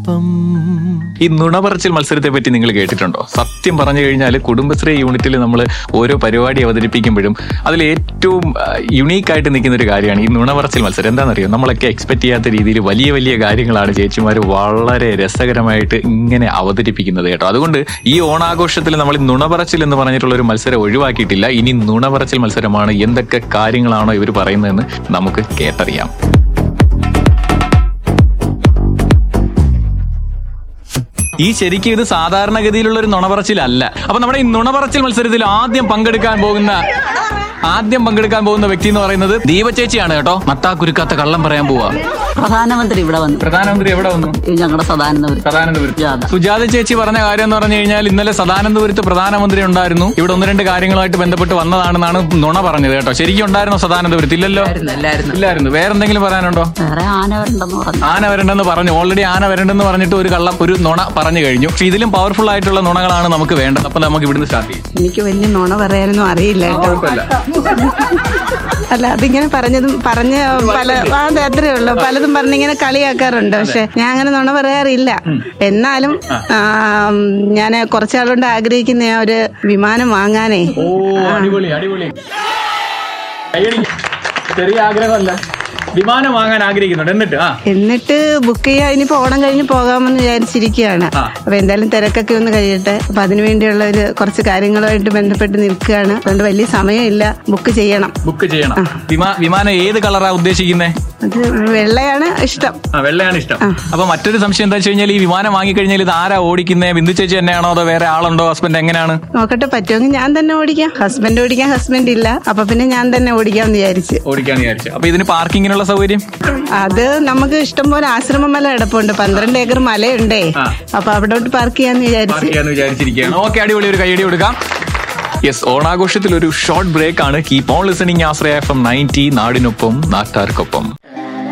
നാടിനൊപ്പം ഈ നുണപറച്ചിൽ മത്സരത്തെ പറ്റി നിങ്ങൾ കേട്ടിട്ടുണ്ടോ സത്യം പറഞ്ഞു കഴിഞ്ഞാൽ കുടുംബശ്രീ യൂണിറ്റിൽ നമ്മൾ ഓരോ പരിപാടി അവതരിപ്പിക്കുമ്പോഴും അതിൽ ഏറ്റവും യുണീക്ക് ആയിട്ട് നിൽക്കുന്ന ഒരു കാര്യമാണ് ഈ നുണപറച്ചിൽ മത്സരം എന്താണെന്നറിയോ നമ്മളൊക്കെ എക്സ്പെക്ട് ചെയ്യാത്ത രീതിയിൽ വലിയ വലിയ കാര്യങ്ങളാണ് ചേച്ചിമാർ വളരെ രസകരമായിട്ട് ഇങ്ങനെ അവതരിപ്പിക്കുന്നത് കേട്ടോ അതുകൊണ്ട് ഈ ഓണാഘോഷത്തിൽ നമ്മൾ ഈ നുണപറച്ചിൽ എന്ന് പറഞ്ഞിട്ടുള്ള ഒരു മത്സരം ഒഴിവാക്കിയിട്ടില്ല ഇനി നുണപറച്ചിൽ മത്സരമാണ് എന്തൊക്കെ കാര്യങ്ങളാണോ ഇവർ പറയുന്നതെന്ന് നമുക്ക് കേട്ടറിയാം ഈ ശരിക്കും ഇത് സാധാരണഗതിയിലുള്ള ഒരു നുണപറച്ചിലല്ല അപ്പൊ നമ്മുടെ ഈ നുണപറച്ചിൽ മത്സരത്തിൽ ആദ്യം പങ്കെടുക്കാൻ പോകുന്ന ആദ്യം പങ്കെടുക്കാൻ പോകുന്ന വ്യക്തി എന്ന് പറയുന്നത് ദീപചേച്ചിയാണ് കേട്ടോ നട്ടാ കുരുക്കാത്ത കള്ളം പറയാൻ പോവാ പ്രധാനമന്ത്രി ഇവിടെ വന്നു പ്രധാനമന്ത്രി എവിടെ വന്നു ഞങ്ങളുടെ സദാനന്ദപുരം സദാനന്ദപുരത്ത് ജാഥ. സുജാത ചേച്ചി പറഞ്ഞ കാര്യം എന്ന് പറഞ്ഞു കഴിഞ്ഞാൽ ഇന്നലെ സദാനന്ദപുരത്ത് പ്രധാനമന്ത്രി ഉണ്ടായിരുന്നു ഇവിടെ ഒന്ന് രണ്ട് കാര്യങ്ങളുമായിട്ട് ബന്ധപ്പെട്ട് വന്നതാണെന്നാണ് നുണ പറഞ്ഞത് കേട്ടോ ശരിക്കും ഉണ്ടായിരുന്നോ സദാനന്ദപുരത്ത് ഇല്ലല്ലോ ഇല്ലായിരുന്നു വേറെന്തെങ്കിലും പറയാനുണ്ടോ വേറെ ആന വരണ്ടെന്ന് പറഞ്ഞു ആന വരണ്ടെന്ന് പറഞ്ഞു ഓൾറെഡി ആന വരണ്ടെന്ന് പറഞ്ഞിട്ട് ഒരു കള്ളം ഒരു നുണ പറഞ്ഞു കഴിഞ്ഞു പക്ഷെ ഇതിലും പവർഫുൾ ആയിട്ടുള്ള നുണകളാണ് നമുക്ക് വേണ്ടത് അപ്പൊ നമുക്ക് ഇവിടുന്ന് സ്റ്റാർട്ട് ചെയ്യും എനിക്ക് വലിയ നുണ പറയാനൊന്നും അറിയില്ല കേട്ടോ അല്ല അതിങ്ങനെ പറഞ്ഞതും പറഞ്ഞ പല ആ, അതെ അത്രേ ഉള്ളൂ പലതും പറഞ്ഞിങ്ങനെ കളിയാക്കാറുണ്ട് പക്ഷെ ഞാൻ അങ്ങനെ നുണ പറയാറില്ല എന്നാലും ഞാൻ കുറച്ചാളുകൊണ്ട് ആഗ്രഹിക്കുന്ന ആ ഒരു വിമാനം വാങ്ങാനേ ഓ അടിപൊളി അടിപൊളി കയ്യടി. ചെറിയ ആഗ്രഹമല്ല വിമാനം വാങ്ങാൻ ആഗ്രഹിക്കുന്നുണ്ട് എന്നിട്ട് ആ എന്നിട്ട് ബുക്ക് ചെയ്യാൻ ഇനിയിപ്പോ ഓണം കഴിഞ്ഞ് പോകാമെന്ന് വിചാരിച്ചിരിക്കുകയാണ് ആ. അപ്പൊ എന്തായാലും തിരക്കൊക്കെ ഒന്ന് കഴിയട്ടെ അപ്പൊ അതിനു വേണ്ടിയുള്ള ഒരു കുറച്ച് കാര്യങ്ങളുമായിട്ട് ബന്ധപ്പെട്ട് നിൽക്കുകയാണ് അതുകൊണ്ട് വലിയ സമയമില്ല ബുക്ക് ചെയ്യണം ബുക്ക് ചെയ്യണം വിമാ വിമാനം ഏത് കളറാ ഉദ്ദേശിക്കുന്നേ അത് വെള്ളയാണ് ഇഷ്ടം ആ വെള്ളയാണ് ഇഷ്ടം അപ്പൊ മറ്റൊരു സംശയം എന്താ വെച്ച് കഴിഞ്ഞാൽ ഈ വിമാനം വാങ്ങിക്കഴിഞ്ഞാൽ ഇത് ആരാ ഓടിക്കുന്നേ ബിന്ദു ചേച്ചി തന്നെയാണോ അതോ വേറെ ആളുണ്ടോ ഹസ്ബൻഡ് എങ്ങനെയാണ് നോക്കട്ടെ പറ്റുമെങ്കിൽ ഞാൻ തന്നെ ഓടിക്കാം ഹസ്ബൻഡ് ഓടിക്കാൻ ഹസ്ബൻഡ് ഇല്ല അപ്പൊ പിന്നെ ഞാൻ തന്നെ ഓടിക്കാന്ന് വിചാരിച്ച് ഓടിക്കാന്ന് വിചാരിച്ചു അപ്പൊ ഇതിന് പാർക്കിങ്ങിനുള്ള സൗകര്യം അത് നമുക്ക് ഇഷ്ടം പോലെ ആശ്രമ മല കിടപ്പുണ്ട് പന്ത്രണ്ട് ഏക്കർ മലയുണ്ടേ ആ. അപ്പൊ അവിടോട്ട് പാർക്ക് ചെയ്യാന്ന് വിചാരിച്ച് പാർക്ക് ചെയ്യാന്ന് വിചാരിച്ചിരിക്കുകയാണ് ഓക്കെ അടിപൊളി ഒരു കൈയടി കൊടുക്കാം യെസ് ഓണാഘോഷത്തിൽ ഒരു ഷോർട്ട് ബ്രേക്ക് ആണ് keep on listening Ashraya F M ninety നാടിനൊപ്പം നാട്ടാർക്കൊപ്പം